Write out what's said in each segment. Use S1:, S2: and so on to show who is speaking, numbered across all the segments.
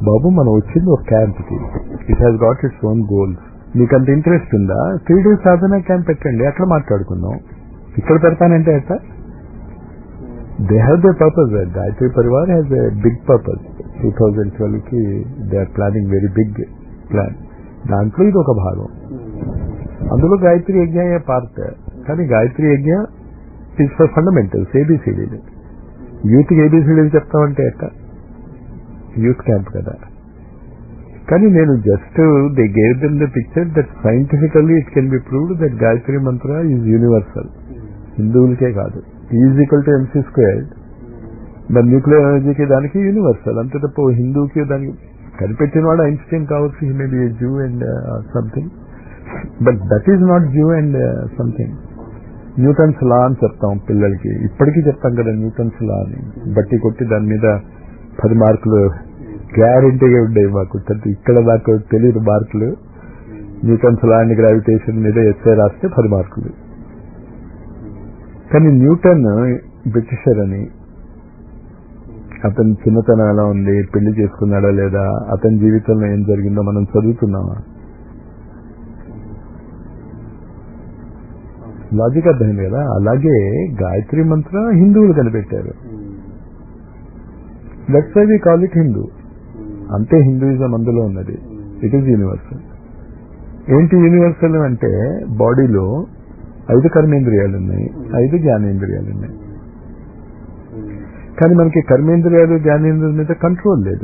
S1: బాబు మనం వచ్చింది ఒక క్యాంప్కి it has got its own goals మీకు అంత ఇంట్రెస్ట్ ఉందా త్రీ డేస్ సాధన క్యాంప్ పెట్టండి అక్కడ మాట్లాడుకుందాం ఇక్కడ పెడతానంటే ఎట్లా they have the purpose Gayatri Parivar has a big purpose two thousand twelve కి they are planning very big plan దాంట్లో ఇది ఒక భాగం అందులో గాయత్రి యజ్ఞ పార్ట్ కానీ Gayatri Yagna is for fundamentals ఏబిసిడీలు యూత్ ఏబిసిడీలు చెప్తామంటే ఎట్ట యూత్ క్యాంప్ కదా కానీ నేను just they gave them the picture that scientifically it can be proved that Gayatri Mantra is universal హిందువులకే కాదు is equal to MC squared మరి న్యూక్లియర్ ఎనర్జీకి దానికి యూనివర్సల్ అంతే తప్ప హిందూకి దానికి కనిపెట్టిన వాడు ఐన్స్టైన్ కావచ్చు he may be Jew and something but that is not Jew and something Newton's law అని చెప్తాం పిల్లలకి ఇప్పటికీ చెప్తాం కదా న్యూటన్స్ లా అని బట్టి కొట్టి దాని మీద పది మార్కులు గ్యారంటీగా ఉండేవి మాకు ఇక్కడ నాకు తెలియదు మార్కులు న్యూటన్స్ లా అండ్ గ్రావిటేషన్ మీద ఎస్ఏ రాస్తే పది మార్కులు కానీ న్యూటన్ బ్రిటిషర్ అని అతని చిన్నతనం ఎలా ఉంది పెళ్లి చేసుకున్నాడా లేదా అతని జీవితంలో ఏం జరిగిందో మనం చదువుతున్నామా లాజిక్ అర్థమైంది కదా అలాగే గాయత్రి మంత్ర హిందువులు కనిపెట్టారు that's why we call it Hindu అంతే హిందూయిజం అందులో ఉన్నది ఇట్ ఈజ్ యూనివర్సల్ ఏంటి యూనివర్సల్ అంటే బాడీలో ఐదు కర్మేంద్రియాలు ఉన్నాయి ఐదు జ్ఞానేంద్రియాలు ఉన్నాయి కానీ మనకి కర్మేంద్రియాలు జ్ఞానేంద్రియాల మీద కంట్రోల్ లేదు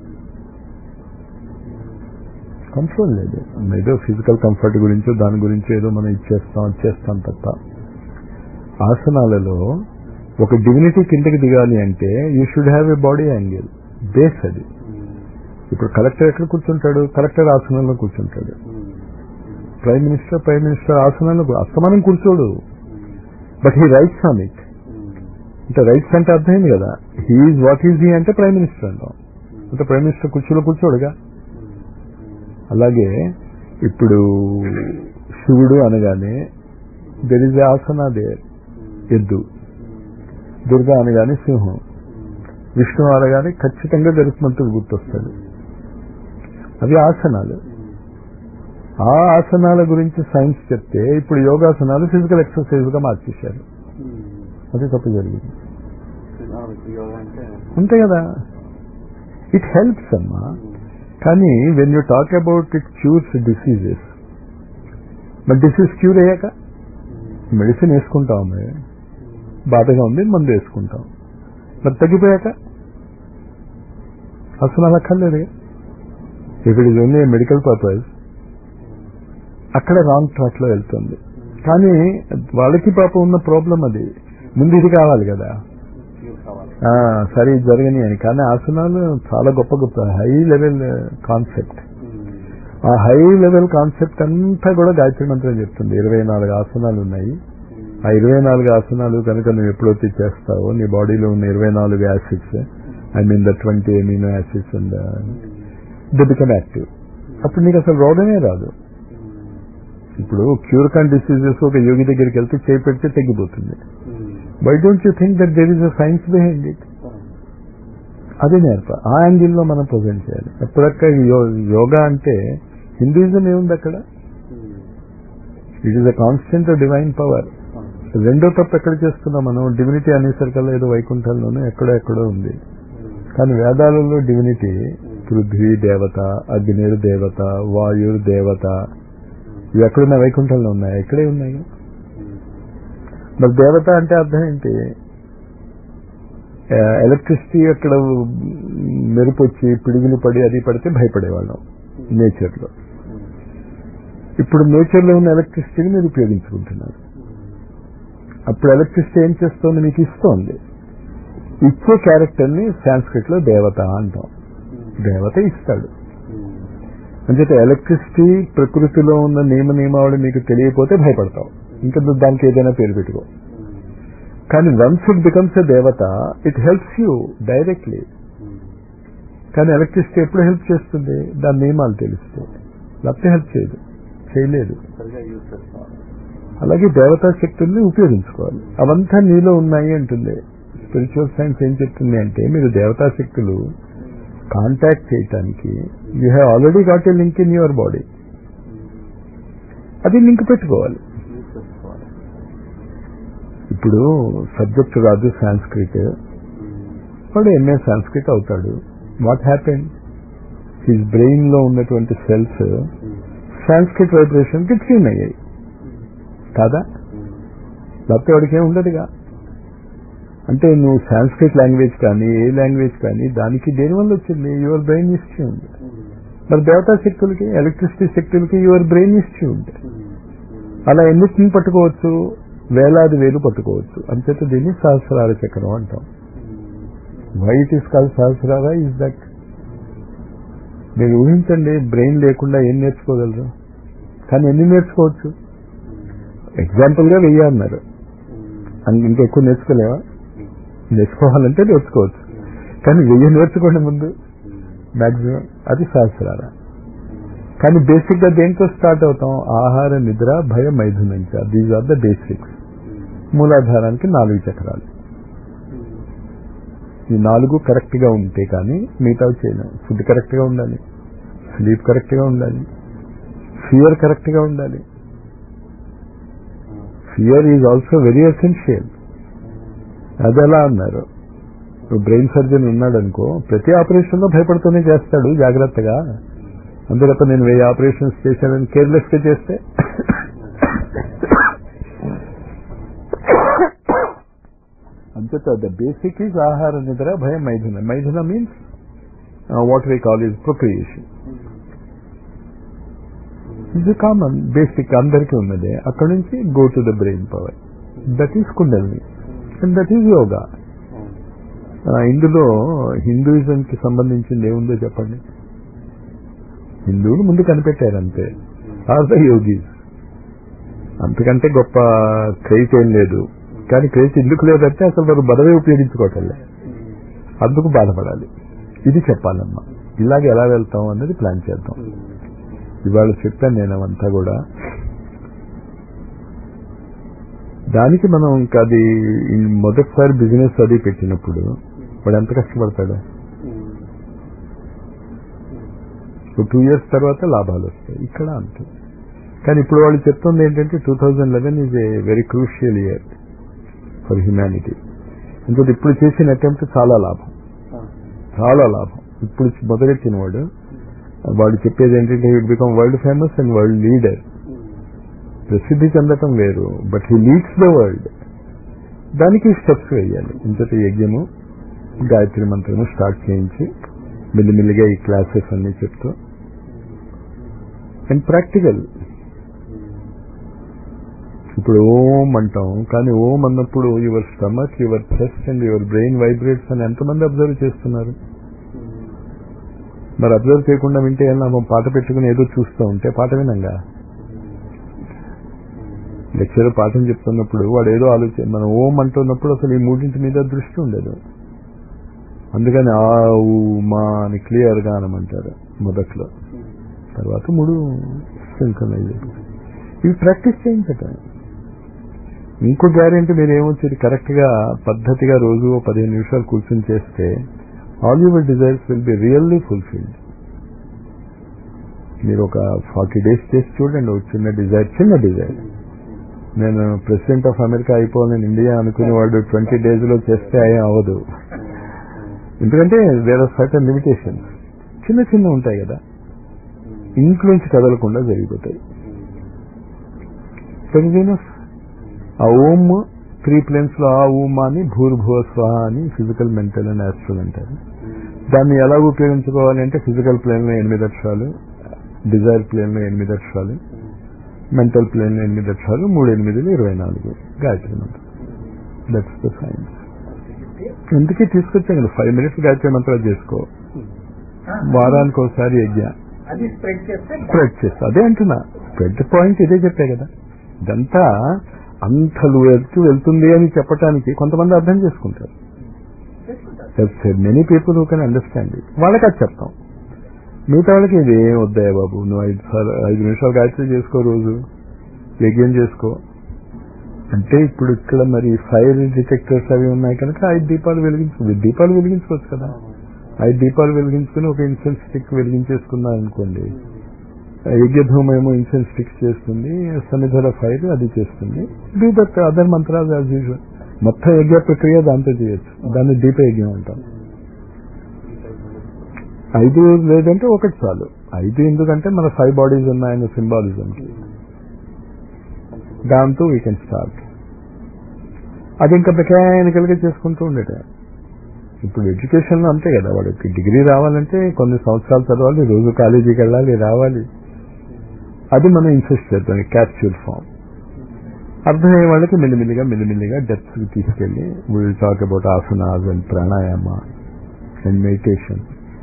S1: కంట్రోల్ లేదు ఏదో ఫిజికల్ కంఫర్ట్ గురించో దాని గురించి ఏదో మనం ఇచ్చేస్తాం ఇచ్చేస్తాం తప్ప ఆసనాలలో ఒక డిగ్నిటీ కిందకి దిగాలి అంటే you should have a body angle base అది ఇప్పుడు కలెక్టర్ ఎక్కడ కూర్చుంటాడు కలెక్టర్ ఆసనంలో కూర్చుంటాడు ప్రైమ్ మినిస్టర్ ప్రైమ్ మినిస్టర్ ఆసనంలో అస్తమానం కూర్చోడు but he writes on it అంటే రైట్స్ అంటే అర్థమైంది కదా హీఈ్ వాట్ ఈజ్ హీ అంటే ప్రైమ్ మినిస్టర్ అంటాం అంటే ప్రైమ్ మినిస్టర్ కుర్చీలో కూర్చోడుగా అలాగే ఇప్పుడు శివుడు అనగానే దెర్ ఇస్ ఆసన దేర్ ఎద్దు దుర్గా అనగానే సింహం విష్ణు అనగానే ఖచ్చితంగా గరుత్మంతుడు గుర్తొస్తాడు అవి ఆసనాలు ఆ ఆసనాల గురించి సైన్స్ చెప్తే ఇప్పుడు యోగాసనాలు ఫిజికల్ ఎక్సర్సైజ్ గా మార్చేశారు అది తప్పు జరిగింది అంతే కదా ఇట్ హెల్ప్స్ అమ్మా కానీ when you talk about it cures diseases మరి డిసీజ్ క్యూర్ అయ్యాక మెడిసిన్ వేసుకుంటాం మరి బాధగా ఉంది మందు వేసుకుంటాం మరి తగ్గిపోయాక అసలు అలా అక్కర్లేదు ఇక్కడ ఇది ఓన్లీ మెడికల్ పర్పస్ అక్కడ రాంగ్ ట్రాక్ లో వెళ్తుంది కానీ వాళ్ళకి పాపం ఉన్న ప్రాబ్లం అది ముందు ఇది కావాలి కదా సరే జరగని అని కానీ ఆసనాలు చాలా గొప్ప గొప్ప హై లెవెల్ కాన్సెప్ట్ ఆ హై లెవెల్ కాన్సెప్ట్ అంతా కూడా గాయత్రి మంత్రం చెప్తుంది ఇరవై నాలుగు ఆసనాలు ఉన్నాయి ఆ ఇరవై నాలుగు ఆసనాలు కనుక నువ్వు ఎప్పుడైతే చేస్తావో నీ బాడీలో ఉన్న ఇరవై నాలుగు acids I mean the twenty amino acids and the become active అప్పుడు నీకు అసలు రోగమే రాదు ఇప్పుడు క్యూర్ కాన్ డిసీజెస్ ఒక యోగి దగ్గరికి వెళ్తే చేయి పెడితే తగ్గిపోతుంది why don't you think that there is a science behind it అది నేర్ప ఆ యాంగిల్లో మనం ప్రజెంట్ చేయాలి ఎప్పుడక్క యోగా అంటే హిందూయిజం ఏముంది అక్కడ it is a constant divine power రెండో తప్పు ఎక్కడ చేస్తున్నాం మనం డివినిటీ అనేసరికల్లా ఏదో వైకుంఠంలోనూ ఎక్కడో ఎక్కడో ఉంది కానీ వేదాలలో డివినిటీ పృథ్వీ దేవత అగ్నిర్ దేవత వాయుర్ దేవత ఇవి ఎక్కడున్నా వైకుంఠంలో ఉన్నాయి ఎక్కడే ఉన్నాయి మరి దేవత అంటే అర్థం ఏంటి ఎలక్ట్రిసిటీ అక్కడ మెరుపు వచ్చి పిడుగులు పడి అది పడితే భయపడేవాళ్ళం నేచర్లో ఇప్పుడు నేచర్లో ఉన్న ఎలక్ట్రిసిటీని మీరు ఉపయోగించుకుంటున్నారు అప్పుడు ఎలక్ట్రిసిటీ ఏం చేస్తోంది మీకు ఇస్తోంది ఇచ్చే క్యారెక్టర్ని సాంస్క్రిట్ లో దేవత అంటాం దేవత ఇస్తాడు అంచేత ఎలక్ట్రిసిటీ ప్రకృతిలో ఉన్న నియమ నియమావళి మీకు తెలియకపోతే భయపడతావు ఇంకా నువ్వు దానికి ఏదైనా పేరు పెట్టుకో కానీ వన్స్ ఇట్ బికమ్స్ ఎ దేవత ఇట్ హెల్ప్స్ యూ డైరెక్ట్లీ కానీ ఎలక్ట్రిసిటీ ఎప్పుడు హెల్ప్ చేస్తుంది దాని నియమాలు తెలిస్తే లేకపోతే హెల్ప్ చేయదు చేయలేదు అలాగే దేవతా శక్తుల్ని ఉపయోగించుకోవాలి అవంతా నీలో ఉన్నాయి అంటుంది స్పిరిచువల్ సైన్స్ ఏం చెప్తుంది అంటే మీరు దేవతా శక్తులు కాంటాక్ట్ చేయటానికి you have already got a link in your body అది లింక్ పెట్టుకోవాలి ఇప్పుడు సబ్జెక్ట్ రాదు సాంస్క్రిట్ వాడు ఎంఏ సాంస్క్రిట్ అవుతాడు వాట్ హ్యాపెన్ హిజ్ బ్రెయిన్ లో ఉన్నటువంటి సెల్స్ సాంస్క్రిట్ వైబ్రేషన్ కి ట్యూన్ అయ్యాయి కాదా లేకపోతే వాడికి ఏం ఉండదుగా అంటే నువ్వు సాంస్క్రిట్ లాంగ్వేజ్ కానీ ఏ లాంగ్వేజ్ కానీ దానికి దేనివల్ల వచ్చింది యువర్ బ్రెయిన్ ఇస్ ట్యూన్ మరి దేవతా శక్తులకి ఎలక్ట్రిసిటీ శక్తులకి యువర్ బ్రెయిన్ ఇస్ ట్యూన్ అలా ఎన్నిటిని పట్టుకోవచ్చు వేలాది వేలు పట్టుకోవచ్చు అంచేత దీన్ని సహస్రార చక్రం అంటాం why it is call Sahasrara is that మీరు ఊహించండి బ్రెయిన్ లేకుండా ఏం నేర్చుకోగలరు కానీ ఎన్ని నేర్చుకోవచ్చు ఎగ్జాంపుల్ గా వెయ్యి అన్నారు అంత- ఇంకా ఎక్కువ నేర్చుకోలేవా నేర్చుకోవాలంటే నేర్చుకోవచ్చు కానీ వెయ్యి నేర్చుకోండి ముందు మాక్సిమం అది సహస్రార కానీ బేసిక్ గా దేంతో స్టార్ట్ అవుతాం ఆహార నిద్ర భయ మైథునంచ దీస్ ఆర్ ద బేసిక్స్ మూలాధారానికి నాలుగు చక్రాలు ఈ నాలుగు కరెక్ట్ గా ఉంటే కానీ మిగతా చేయలేం ఫుడ్ కరెక్ట్ గా ఉండాలి స్లీప్ కరెక్ట్ గా ఉండాలి ఫియర్ కరెక్ట్ గా ఉండాలి fear is also very essential అది ఎలా అన్నారు బ్రెయిన్ సర్జన్ ఉన్నాడు అనుకో ప్రతి ఆపరేషన్ లో భయపడుతూనే చేస్తాడు జాగ్రత్తగా అంతే తప్ప నేను వెయ్యి ఆపరేషన్స్ చేశానని కేర్లెస్ గా చేస్తే అంతేత ద బేసిక్ ఈజ్ ఆహార నిద్ర భయం మైథున మైథున means what we call is procreation ఇది కామన్ బేసిక్ అందరికీ ఉన్నదే అక్కడ నుంచి go to the brain power that is Kundalini and that is yoga ఇందులో హిందూయిజం కి సంబంధించింది ఏముందో చెప్పండి హిందువులు ముందు కనిపెట్టారు అంతే ఆర్ ద యోగీస్ అంతకంటే గొప్ప క్రెడిట్ ఏం లేదు కానీ క్రెడిట్ ఎందుకు లేదంటే అసలు వారు బదవే ఉపయోగించుకోవటంలే అందుకు బాధపడాలి ఇది చెప్పాలమ్మా ఇలాగ ఎలా వెళ్తాం అన్నది ప్లాన్ చేద్దాం ఇవాళ చెప్పాను నేను అవంతా కూడా దానికి మనం ఇంకా అది ఈ మొదటిసారి బిజినెస్ అది పెట్టినప్పుడు వాడు ఎంత కష్టపడతాడు టూ ఇయర్స్ తర్వాత లాభాలు వస్తాయి ఇక్కడ అంతే కానీ ఇప్పుడు వాళ్ళు చెప్తుంది ఏంటంటే two thousand eleven is a very crucial year for humanity ఇంకోటి ఇప్పుడు చేసిన అటెంప్ట్ చాలా లాభం చాలా లాభం ఇప్పుడు మొదలెట్టిన వాడు వాడు చెప్పేది ఏంటంటే he become world famous and world leader ప్రసిద్ధి చెందటం వేరు but he leads the world దానికి స్టెప్స్ వేయాలి ఇంతటి యజ్ఞము గాయత్రి మంత్రము స్టార్ట్ చేయించి మెల్లిమెల్లిగా ఈ క్లాసెస్ అన్ని చెప్తూ అండ్ ప్రాక్టికల్ ఇప్పుడు ఓం అంటాం కానీ ఓం అన్నప్పుడు your stomach your chest and your brain vibrates అని ఎంతమంది అబ్జర్వ్ చేస్తున్నారు మరి అబ్జర్వ్ చేయకుండా వింటే ఏం లాభం పాట పెట్టుకుని ఏదో చూస్తూ ఉంటే పాట వినంగా లెక్చర్ పాఠం చెప్తున్నప్పుడు వాడు ఏదో ఆలోచన మనం ఓం అంటున్నప్పుడు అసలు ఈ మూడింటి మీద దృష్టి ఉండదు అందుకని ఆ ఊ మా అని క్లియర్ గా అనమంటారు మొదట్లో తర్వాత మూడు సింక్రనైజ్ ఇవి ప్రాక్టీస్ చేయించటం ఇంకో గ్యారెంటీ మీరు ఏమొచ్చేది కరెక్ట్ గా పద్ధతిగా రోజు ఓ పదిహేను నిమిషాలు కూర్చొని చేస్తే all your desires will be really fulfilled మీరు ఒక ఫార్టీ డేస్ చేసి చూడండి ఒక చిన్న డిజైర్ చిన్న డిజైర్ నేను ప్రెసిడెంట్ ఆఫ్ అమెరికా అయిపోవాలని ఇండియా అనుకునేవాడు ట్వంటీ డేస్ లో చేస్తే అయ్యే అవ్వదు ఎందుకంటే వేర్ ఆర్ సర్టన్ లిమిటేషన్స్ చిన్న చిన్న ఉంటాయి కదా ఇంట్లోంచి కదలకుండా జరిగిపోతాయి తెలియజేనస్ ఆ ఓమ్ త్రీ ప్లేన్స్ లో ఆ ఊమా అని భూర్భువ స్వహ అని ఫిజికల్ మెంటల్ అండ్ యాస్ట్రల్ అంటారు దాన్ని ఎలా ఉపయోగించుకోవాలి అంటే ఫిజికల్ ప్లేన్ లో ఎనిమిది అక్షరాలు డిజైర్ ప్లేన్ లో ఎనిమిది అక్షరాలు మెంటల్ ప్లేన్ లో ఎనిమిది అక్షరాలు మూడు ఎనిమిదిలు ఇరవై నాలుగు గాయత్రి మంత్రం దట్స్ ద సైన్స్ ఎందుకే తీసుకొచ్చాను కదా ఫైవ్ మినిట్స్ గాయత్రి మంత్రాలు చేసుకో వారానికి ఒకసారి యజ్ఞ
S2: అది స్ప్రెడ్ చేస్తే
S1: స్ప్రెడ్ చేస్తా అదే అంటున్నా స్ప్రెడ్ పాయింట్ ఇదే చెప్పే కదా ఇదంతా అంత ఎత్తు వెళ్తుంది అని చెప్పడానికి కొంతమంది అర్థం చేసుకుంటారు
S2: చేసుకుంటారు
S1: many people who can understand it వాళ్ళకి అది చెప్తాం మిగతా వాళ్ళకి ఇది ఏం వద్దాయి బాబు నువ్వు ఐదు సార్లు ఐదు నిమిషాలు గాయత్రి చేసుకో రోజు యజ్ఞం చేసుకో అంటే ఇప్పుడు ఇక్కడ మరి ఫైర్ డిటెక్టర్స్ అవి ఉన్నాయి కనుక ఐదు దీపాలు వెలిగించు దీపాలు వెలిగించుకోవచ్చు కదా ఐదు దీపాలు వెలిగించుకుని ఒక ఇన్సెన్స్ స్టిక్ వెలిగించేసుకున్నాను అనుకోండి యజ్ఞధూమ ఏమో ఇన్సెన్స్ స్టిక్స్ చేస్తుంది సన్నిధుల ఫైర్ అది చేస్తుంది డూ దట్ అదర్ మంత్రాలు యాజ్ యూజువల్ మొత్తం యజ్ఞ ప్రక్రియ దాంతో చేయొచ్చు దాన్ని దీప యజ్ఞం అంటాం ఐదు లేదంటే ఒకటి చాలు ఐదు ఎందుకంటే మన ఫైవ్ బాడీస్ ఉన్నాయన్న సింబాలిజంకి దాంతో వీ కెన్ స్టార్ట్ అది ఇంకా మెకానికల్ గా చేసుకుంటూ ఉండేట ఇప్పుడు ఎడ్యుకేషన్ లో అంతే కదా వాడికి డిగ్రీ రావాలంటే కొన్ని సంవత్సరాలు చదవాలి రోజు కాలేజీకి వెళ్ళాలి రావాలి అది మనం ఇన్సెస్ట్ చేద్దాం క్యాప్చ్యూల్ ఫామ్ అర్థమయ్యే వాళ్ళకి మెల్లిమెల్లిగా మెల్లిమెల్లిగా డెప్త్ తీసుకెళ్ళి will talk about asanas and pranayama and meditation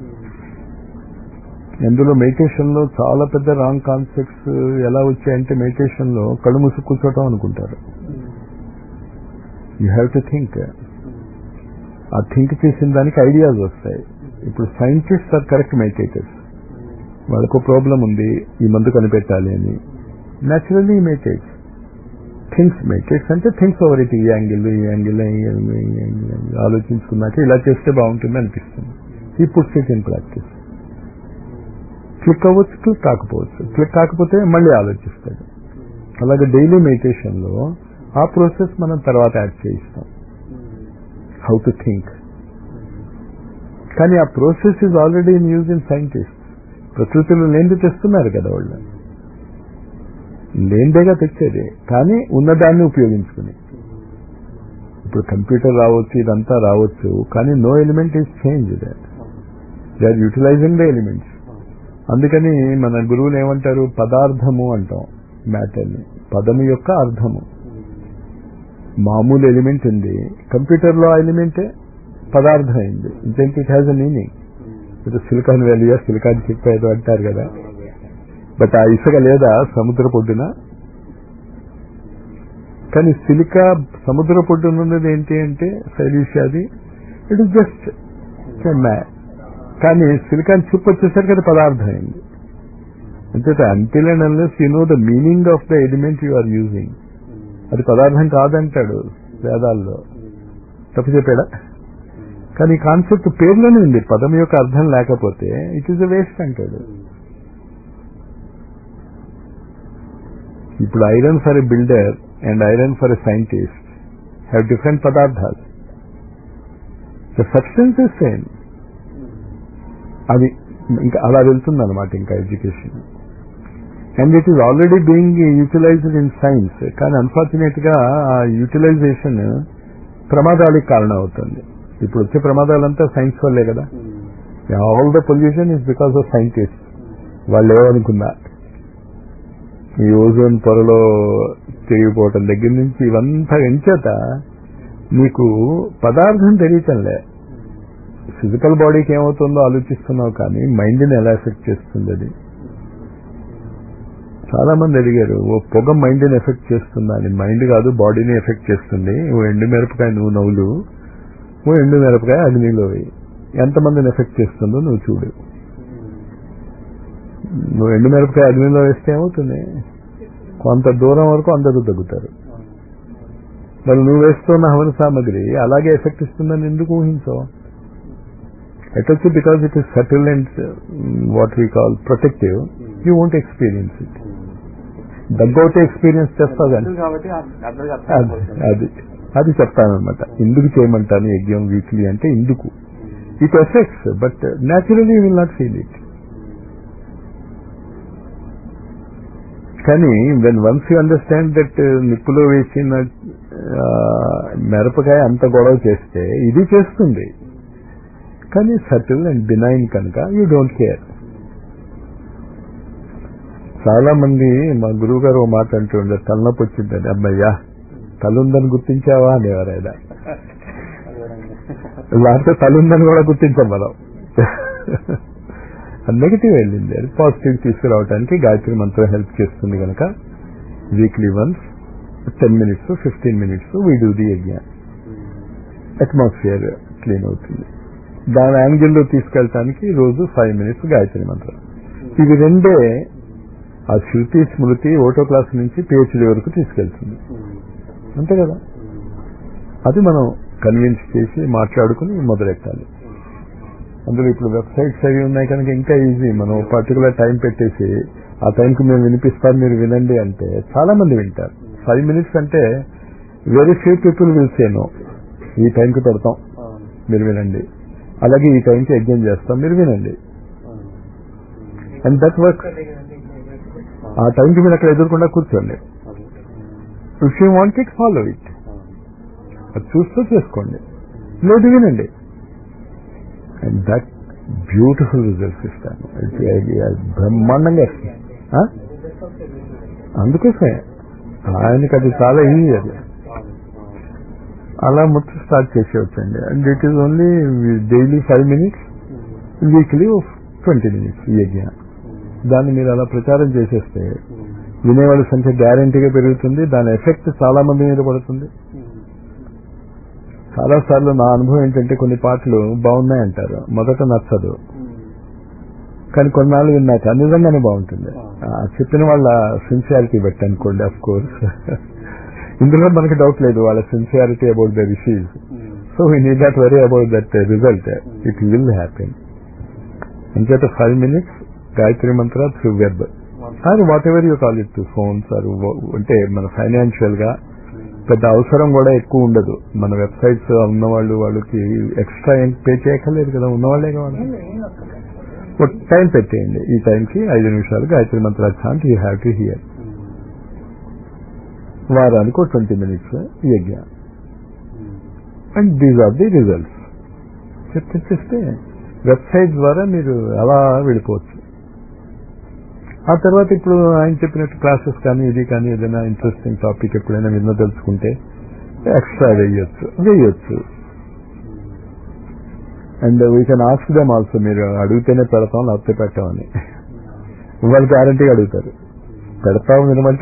S1: ఇందులో మెడిటేషన్ లో చాలా పెద్ద రాంగ్ కాన్సెప్ట్స్ ఎలా వచ్చాయంటే మెడిటేషన్ లో కళ్ళు మూసి కూర్చోవటం అనుకుంటారు యూ హ్యావ్ టు థింక్ ఆ థింక్ చేసిన దానికి ఐడియాస్ వస్తాయి ఇప్పుడు సైంటిస్ట్ ఆర్ కరెక్ట్ మెడిటేటర్స్ వాళ్ళకు ప్రాబ్లం ఉంది ఈ మందు కనిపెట్టాలి అని న్యాచురల్లీ మెడిటేట్స్ థింగ్స్ మెడిటేట్స్ అంటే థింగ్స్ ఓవర్ ఇట్ ఈ యాంగిల్ ఈ యాంగిల్ ఈ యాంగిల్ ఈ యాంగిల్ ఆలోచించుకున్నాక ఇలా చేస్తే బాగుంటుంది అనిపిస్తుంది ఈ puts it in practice click అవ్వచ్చు క్లిక్ కాకపోవచ్చు క్లిక్ కాకపోతే మళ్ళీ ఆలోచిస్తాడు అలాగే డైలీ మెడిటేషన్ లో ఆ ప్రాసెస్ మనం తర్వాత యాడ్ చేయిస్తాం హౌ టు థింక్ కానీ ఆ process is already in use in scientist ప్రకృతిలో లేనిది తెస్తున్నారు కదా వాళ్ళు లేనిదేగా తెచ్చేది కానీ ఉన్నదాన్ని ఉపయోగించుకుని ఇప్పుడు కంప్యూటర్ రావచ్చు ఇదంతా రావచ్చు కానీ no element is change they are utilizing the elements అందుకని మన గురువులు ఏమంటారు పదార్థము అంటాం మ్యాటర్ని పదము యొక్క అర్థము మామూలు ఎలిమెంట్ ఉంది కంప్యూటర్లో ఆ ఎలిమెంటే పదార్థం అయింది ఇంకేంటి ఇట్ హ్యాస్ అ మీనింగ్ ఇప్పుడు సిలికాన్ వ్యాలీయా సిలికాన్ చిప్ ఏదో అంటారు కదా బట్ ఆ ఇసుక లేదా సముద్ర పొడ్డున కానీ సిలికా సముద్ర పొడ్డున ఉన్నది ఏంటి అంటే శైలీషాది ఇట్ ఇస్ జస్ట్ కానీ సిలికాన్ చిప్ వచ్చేసరికి అది పదార్థం అయింది అంతే until and unless you know the meaning of the element you are using అది పదార్థం కాదంటాడు వేదాల్లో తప్పు చెప్పాడా కానీ కాన్సెప్ట్ పేర్లోనే ఉంది పదం యొక్క అర్థం లేకపోతే ఇట్ ఈస్ అ వేస్ట్ అంటాడు ఇప్పుడు iron for a builder and iron for a scientist have different పదార్థాలు ద సబ్స్టెన్స్ ఇస్ సేమ్ అది ఇంకా అలా వెళ్తుంది అనమాట ఇంకా education and it is already being utilized in science కానీ అన్ఫార్చునేట్ గా ఆ యూటిలైజేషన్ ప్రమాదాలకు కారణం అవుతుంది ఇప్పుడు వచ్చే ప్రమాదాలంతా సైన్స్ వల్లే కదా all the pollution is because of scientist వాళ్ళు ఏమనుకున్నా ఈ ఓజోన్ పొరలో తిరిగిపోవటం దగ్గర నుంచి ఇవంతా ఎంచేత నీకు పదార్థం తెలియటంలే ఫిజికల్ బాడీకి ఏమవుతుందో ఆలోచిస్తున్నావు కానీ మైండ్ని ఎలా ఎఫెక్ట్ చేస్తుంది అది చాలా మంది అడిగారు ఓ పొగ మైండ్ని ఎఫెక్ట్ చేస్తుందా అని మైండ్ కాదు బాడీని ఎఫెక్ట్ చేస్తుంది ఓ ఎండు మిరపకాయ నువ్వు నవ్వులు ఓ ఎండు మిరపకాయ అగ్నిలో వేయి ఎంతమందిని ఎఫెక్ట్ చేస్తుందో నువ్వు చూడు నువ్వు ఎండు మిరపకాయ అగ్నిలో వేస్తే ఏమవుతుంది కొంత దూరం వరకు అందరూ తగ్గుతారు మరి నువ్వు వేస్తున్న హవన సామగ్రి అలాగే ఎఫెక్ట్ ఇస్తుందని ఎందుకు ఊహించవు ఎటొచ్చు because it is subtle and what we call protective you won't experience it దగ్గోతే ఎక్స్పీరియన్స్ చేస్తావు కానీ
S2: కాబట్టి అందరికి
S1: అది
S2: అర్థం
S1: అది అది చెప్తానమాట ఎందుకు చేయమంటాను యజ్ఞం వీక్లీ అంటే ఇందుకు it effects but naturally will not feel it కానీ when once you understand that నిప్పులో వేసిన ఆ, మిరపకాయ అంత గొడవ చేస్తే ఇది చేస్తుంది కానీ సటిల్ అండ్ బినైన్ కనుక యూ డోంట్ కేర్ చాలా మంది మా గురువు గారు ఓ మాట అంటుండే తలనొప్పి వచ్చిందని అమ్మయ్యా తలుందని గుర్తించావా అనేవారు ఆయన లేకపోతే తలుందని కూడా గుర్తించాం మనం నెగిటివ్ వెళ్ళింది అది పాజిటివ్ తీసుకురావడానికి గాయత్రి మంత్రం హెల్ప్ చేస్తుంది కనుక weekly once ten minutes fifteen minutes we do the yagna atmosphere clean అవుతుంది దాని యాంగిల్లో తీసుకెళ్ళటానికి రోజు ఫైవ్ మినిట్స్ గాయత్రి మంత్రం ఇవి రెండే ఆ శృతి స్మృతి ఓటో క్లాస్ నుంచి పిహెచ్డి వరకు తీసుకెళ్తుంది అంతే కదా అది మనం కన్విన్స్ చేసి మాట్లాడుకుని మొదలెట్టాలి అందులో ఇప్పుడు వెబ్సైట్స్ అవి ఉన్నాయి కనుక ఇంకా ఈజీ మనం పర్టికులర్ టైం పెట్టేసి ఆ టైంకి మేము వినిపిస్తాం మీరు వినండి అంటే చాలా మంది వింటారు ఫైవ్ మినిట్స్ అంటే very few people will say no ఈ టైంకి పెడతాం
S2: అవును
S1: మీరు వినండి అలాగే ఈ టైంకి ఎగ్జామ్ చేస్తాం మీరు వినండి
S2: అవును
S1: అండ్ దట్ వర్క్ ఆ టైంకి మీరు అక్కడ ఎదురకుండా కూర్చోండి
S2: అది
S1: if you want it follow it
S2: అవును
S1: అది చూస్తూ చేసుకోండి లేదు వినండి అండ్ దట్ బ్యూటిఫుల్ రిజల్ట్స్ ఇస్తాను బ్రహ్మాండంగా ఇస్తాను ఆ? అందుకోసమే ఆయనకి అది చాలా ఈజీ అది
S2: అవును అవును
S1: అలా మొత్తం స్టార్ట్ చేసేవచ్చండి and it is only daily five minutes weekly twenty minutes ఈ యజ్ఞ దాన్ని మీరు అలా ప్రచారం చేసేస్తే వినేవాళ్ళ సంఖ్య గ్యారంటీగా పెరుగుతుంది దాని ఎఫెక్ట్ చాలా మంది మీద పడుతుంది చాలా సార్లు నా అనుభవం ఏంటంటే కొన్ని పాటలు బాగున్నాయి అంటారు మొదట నచ్చదు కానీ కొన్నాళ్ళు విన్నాక నిజంగానే బాగుంటుంది ఆ, చెప్పిన వాళ్ళ సిన్సియారిటీ బట్టి అనుకోండి అఫ్ కోర్స్ ఇందులో మనకి డౌట్ లేదు వాళ్ళ sincerity about the receive so we need not worry about that result it will happen ఇంకేత five minutes Gayatri mantra through web or whatever you call it phones or అంటే మన financial గా పెద్ద అవసరం కూడా ఎక్కువ ఉండదు మన వెబ్సైట్స్ ఉన్నవాళ్ళు వాళ్ళకి ఎక్స్ట్రా ఏం పే చేయక్కర్లేదు కదా ఉన్నవాళ్లే కావాలి ఒక టైం పెట్టేయండి ఈ టైంకి ఐదు నిమిషాలు గాయత్రి మంత్ర chant you have to hear వారానికి ఒక twenty minutes yagna and these are the results చెప్పేస్తే వెబ్సైట్ ద్వారా మీరు అలా వెళ్ళిపోవచ్చు ఆ తర్వాత ఇప్పుడు ఆయన చెప్పినట్టు క్లాసెస్ కానీ ఇది కానీ ఏదైనా ఇంట్రెస్టింగ్ టాపిక్ ఎప్పుడైనా విన్నదలుచుకుంటే ఎక్స్ట్రా వేయొచ్చు వేయొచ్చు and we can ask them also మీరు అడిగితేనే పెడతాం లేకపోతే పెట్టామని వాళ్ళు గ్యారంటీగా అడుగుతారు పెడతాం వినమంటే